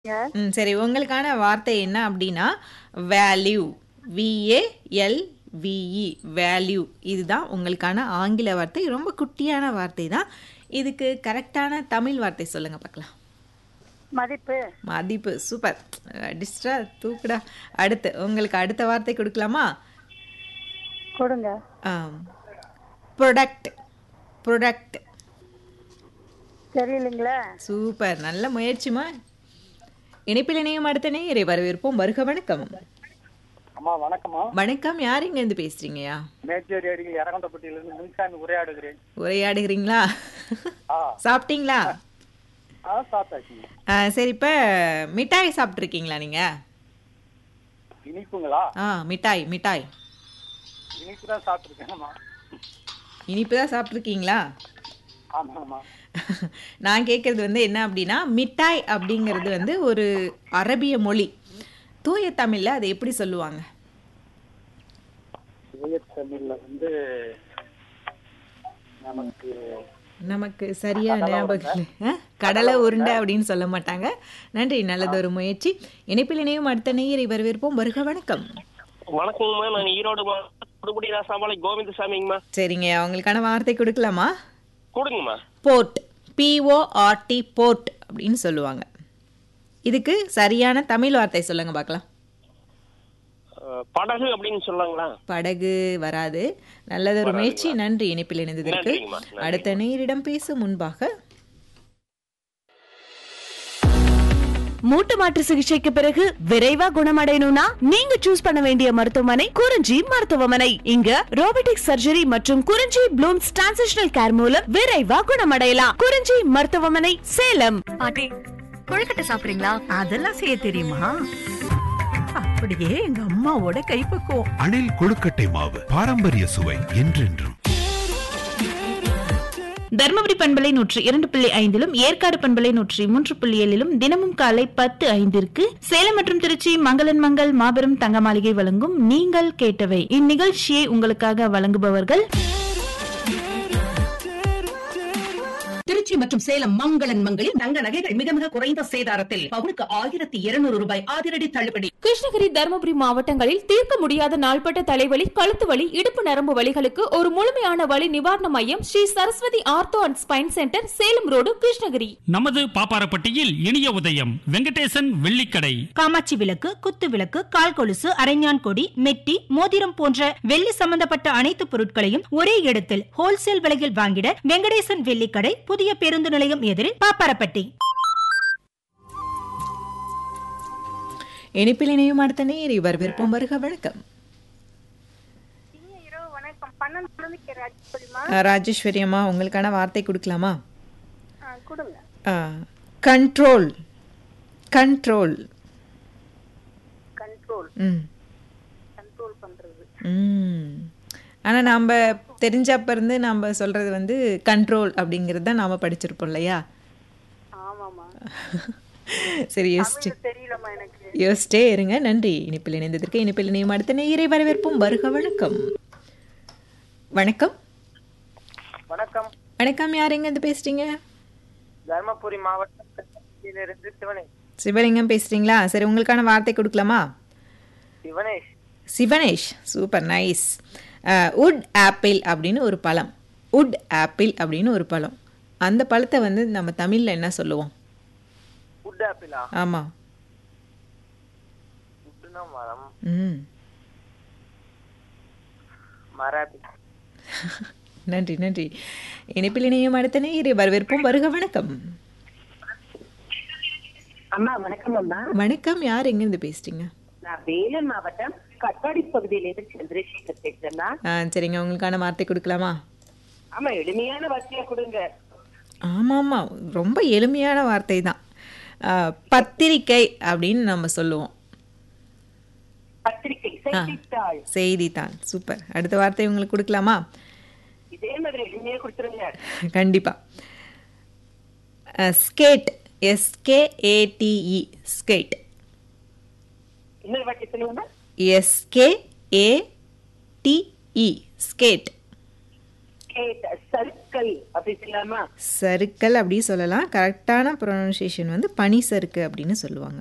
ம் சரி உங்களுக்கான வார்த்தை என்ன அப்படின்னா வேல்யூ விஏஎல் விஇ வேல்யூ இதுதான் உங்களுக்கான ஆங்கில வார்த்தை ரொம்ப குட்டியான வார்த்தை தான் இதுக்கு கரெக்டான தமிழ் வார்த்தை சொல்லுங்க பார்க்கலாம் மதிப்பு மதிப்பு சூப்பர் டிஸ்டா தூக்குடா அடுத்து உங்களுக்கு அடுத்த வார்த்தை கொடுக்கலாமா கொடுங்க ப்ரொடக்ட் ப்ரொடக்ட் தெரியலைங்களே சூப்பர் நல்ல முயற்சிமா இணைப்பில் இணையும் அடுத்த நேயரை வரவேற்போம் வருக வணக்கம் அம்மா வணக்கம்மா வணக்கம் யார் இங்க இருந்து பேசுறீங்கயா மேச்சேரி அருகில் இறங்கந்தப்பட்டியிலிருந்து முன்சாமி உரையாடுகிறேன் உரையாடுகிறீங்களா ஆ சாப்பிட்டீங்களா ஆ சாப்பிட்டாச்சுங்க ஆ, சரி இப்போ மிட்டாய் சாப்பிட்ருக்கீங்களா நீங்கள் இனிப்புங்களா ஆ மிட்டாய் மிட்டாய் இனிப்பு தான் சாப்பிட்ருக்கேன்மா இனிப்பு தான் சாப்பிட்ருக்கீங்களா ஆமாம்மா நான் கேட்குறது வந்து என்ன அப்படின்னா மிட்டாய் அப்படிங்கிறது வந்து ஒரு அரபிய மொழி தூய தமிழில் அதை எப்படி சொல்லுவாங்க உயர் தமிழ்ல வந்து நமக்கு நமக்கு சரியா ஞாபகம் இல்லை ஆ? கடலை உருண்டை அப்படின்னு சொல்ல மாட்டாங்க நன்றி நல்லது ஒரு முயற்சி இணைப்பில் இணையும் அடுத்த நேயரை வரவேற்போம் வருக வணக்கம் வணக்கங்கம்மா நான் ஈரோடு மாவட்டம் கொடுமுடி ராசாபாளை கோவிந்தசாமிங்கம்மா சரிங்க அவங்களுக்கான வார்த்தை கொடுக்கலாமா கொடுங்கம்மா போர்ட் பிஓஆர்டி போர்ட் அப்படின்னு சொல்லுவாங்க இதுக்கு சரியான தமிழ் வார்த்தை சொல்லுங்க பார்க்கலாம் அஹ், படகு அப்படின்னு சொல்லாங்களா படகு வராது நல்லது ஒரு முயற்சி நன்றி இணைப்பில் இணைந்ததற்கு நன்றிங்கம்மா, நன்றி. அடுத்த நேரிடம் பேசும் முன்பாக மூட்டு மாற்று சிகிச்சைக்கு பிறகு விரைவா குணமடையணும்னா நீங்க சூஸ் பண்ண வேண்டிய மருத்துவமனை குறிஞ்சி மருத்துவமனை இங்க ரோபோட்டிக் சர்ஜரி மற்றும் குறிஞ்சி ப்ளூம்ஸ் டிரான்சிஷனல் கேர் மூலம் விரைவா குணமடையலாம் குறிஞ்சி மருத்துவமனை சேலம் பாட்டி கொழுக்கட்டை சாப்பிடுறீங்களா அதெல்லாம் செய்ய தெரியுமா அப்படியே எங்க அம்மாவோட கைப்பக்குவம் அணில் கொழுக்கட்டை மாவு பாரம்பரிய சுவை என்றென்றும் தர்மபுரி பண்பலை நூற்றி இரண்டு புள்ளி ஐந்திலும் ஏற்காடு பண்பலை நூற்றி மூன்று புள்ளி ஏழிலும் தினமும் காலை பத்து ஐந்திற்கு சேலம் மற்றும் திருச்சி மங்களன் மங்கள் மாபெரும் தங்க மாளிகை வழங்கும் நீங்கள் கேட்டவை இந்நிகழ்ச்சியை உங்களுக்காக வழங்குபவர்கள் திருச்சி மற்றும் சேலம் மங்களன் மங்களில் தங்க நகைகள் மிக மிக குறைந்த சேதாரத்தில் பவுனுக்கு ஆயிரத்தி இருநூறு ரூபாய் அதிரடி தள்ளுபடி கிருஷ்ணகிரி தருமபுரி மாவட்டங்களில் தீர்க்க முடியாத நாள்பட்ட தலைவலி கழுத்து வலி இடுப்பு நரம்பு வலிகளுக்கு ஒரு முழுமையான வலி நிவாரண மையம் Shri Saraswathi ortho and spine centre Salem road Krishnagiri நமது பாப்பாரப்பட்டியில் இனிய உதயம் வெங்கடேசன் வெள்ளிக்கடை காமாட்சி விளக்கு குத்து விளக்கு கால் கொலுசு அரைஞான் கொடி மெட்டி மோதிரம் போன்ற வெள்ளி சம்பந்தப்பட்ட அனைத்து பொருட்களையும் ஒரே இடத்தில் ஹோல்சேல் விலையில் வாங்கிட வெங்கடேசன் வெள்ளிக்கடை புதிய பேருந்து நிலையம் எதிரில் பாப்பாரப்பட்டி இணைப்பில் இணையும் அடுத்த நேயரை வரவேற்போம் வருக வணக்கம் இனிய இரவு வணக்கம் பன்னெண்டு மணிக்கு ராஜ்புரிமா ஆ, ராஜேஸ்வரி அம்மா உங்களுக்கான வார்த்தை கொடுக்கலாமா கொடுங்க கண்ட்ரோல் கண்ட்ரோல் கண்ட்ரோல் ம் கண்ட்ரோல் பண்றது ம் ஆனால் நாம் தெரிஞ்சப்ப இருந்து நாம் சொல்கிறது வந்து கண்ட்ரோல் அப்படிங்கிறது தான் நாம் படிச்சிருப்போம் இல்லையா ஆமாமா சரி யோசிச்சு தமிழ் தெரியலம்மா எனக்கு யோசிச்சிட்டே இருங்க நன்றி இனிப்பில் இணைந்ததற்கு இனிப்பில் இணையும் அடுத்த நேயரை வரவேற்போம் வருக வணக்கம் வணக்கம் வணக்கம் வணக்கம் யார் எங்கேருந்து பேசுறீங்க தர்மபுரி மாவட்டம் இருந்து சிவனேஷ் சிவலிங்கம் பேசுறீங்களா சரி உங்களுக்கான வார்த்தை கொடுக்கலாமா Sivanesh Sivanesh super nice wood apple அப்படின்னு ஒரு பழம் உட் ஆப்பிள் அப்படின்னு ஒரு பழம் அந்த பழத்தை வந்து நம்ம தமிழில் என்ன சொல்லுவோம் உட் ஆப்பிளா ஆமாம் உட்னா மரம் ம் மராபி நன்றி நன்றி இணைப்பில் இணையும் அடுத்த நேயரை வரவேற்போம் வருக வணக்கம் அம்மா வணக்கம் அம்மா வணக்கம் யார் எங்கேருந்து பேசுறீங்க நான் வேலூர் மாவட்டம் கட்டாடி பகுதியிலிருந்து சந்திரசேகர் பேசுறேன்னா ஆ சரிங்க உங்களுக்கான வார்த்தை கொடுக்கலாமா ஆமா எளிமையான வார்த்தையா கொடுங்க ஆமாம் ஆமாம் ரொம்ப எளிமையான வார்த்தை தான் ஆ, பத்திரிக்கை அப்படின்னு நம்ம சொல்லுவோம் பத்திரிகை செய்தித்தாள் செய்தித்தாள் சூப்பர் அடுத்த வார்த்தை உங்களுக்கு கொடுக்கலாமா இதே மாதிரி எளிமையா கொடுத்துருங்க கண்டிப்பாக ஸ்கேட் எஸ்கேஏடிஇ ஸ்கேட் இன்னொரு வாட்டி சொல்லுங்க எஸ்கேஏடிஇ ஸ்கேட் சர்க்கல் அப்படி சொல்லாமா சறுக்கல் அப்படி சொல்லலாம் கரெக்டான ப்ரொனன்சியேஷன் வந்து பனி சறுக்கு அப்படின்னு சொல்லுவாங்க